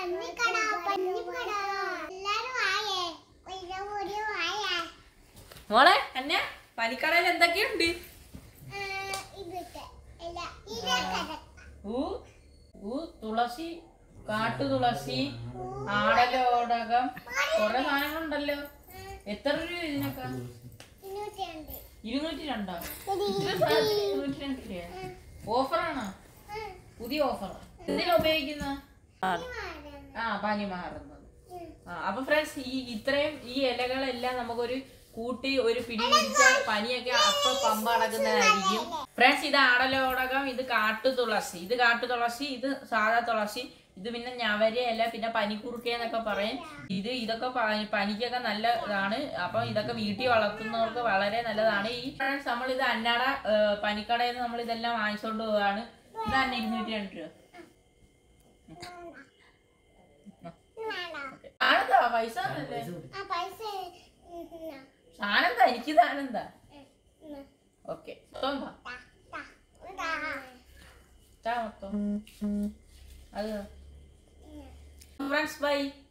പന്നിക്കട പന്നിക്കട എല്ലാരും ആയേ ഒരു ഒരു ആയേ മോളെ അന്ന പനിക്കടയിൽ എന്തൊക്കെയുണ്ട് ആ, ഇവിടുത്തെ അല്ല ഇരക്കട ഊ ഊ തുളസി കാട്ടു തുളസി ആടലോടകം കുറെ സാധനങ്ങളുണ്ടല്ലോ എത്ര രൂപ ഇതിനൊക്കെ ഇരുന്നൂറ്റി രണ്ട് ഇരുന്നൂറ്റി രണ്ടോ ഇത്ര സാധനത്തിന് ഇരുന്നൂറ്റി രണ്ട് രൂപ ഓഫറാണോ പുതിയ ഓഫർ എന്തിനാ ഉപയോഗിക്കുന്ന ആ പനി മാറുന്നത് ആ അപ്പൊ ഫ്രണ്ട്സ് ഈ ഇത്രയും ഈ ഇലകളെല്ലാം നമുക്കൊരു കൂട്ടി ഒരു പിടി പിടിച്ച പനിയൊക്കെ അപ്പൊ പമ്പ അടക്കുന്നതായിരിക്കും ഫ്രണ്ട്സ് ഇത് ആടലോടകം ഇത് കാട്ടു തുളസി ഇത് കാട്ടു തുളസി ഇത് സാധാ തുളസി ഇത് പിന്നെ ഞവരയല്ല പിന്നെ പനിക്കുറുക്ക എന്നൊക്കെ പറയും ഇത് ഇതൊക്കെ പ- പനിക്കൊക്കെ നല്ലതാണ് അപ്പൊ ഇതൊക്കെ വീട്ടിൽ വളർത്തുന്നവർക്ക് വളരെ നല്ലതാണ് ഈ ഫ്രണ്ട്സ് നമ്മൾ ഇത് അന്നാട ഏഹ്, പനിക്കടയിൽ നിന്ന് നമ്മൾ ഇതെല്ലാം വാങ്ങിച്ചോണ്ട് പോവാണ് ഇതാണ് ഇരുന്നൂറ്റി രണ്ട് രൂപ ആണെന്താ പൈസ ആണല്ലേ ആ പൈസ ഉം, ഉം, സാധനം എനിക്ക് സാധനം ഉം. ഓക്കെ മൊത്തം എന്താ ദാ, ദാ, ദാ. താ മൊത്തം അത് ഫ്രണ്ട്സ് ബൈ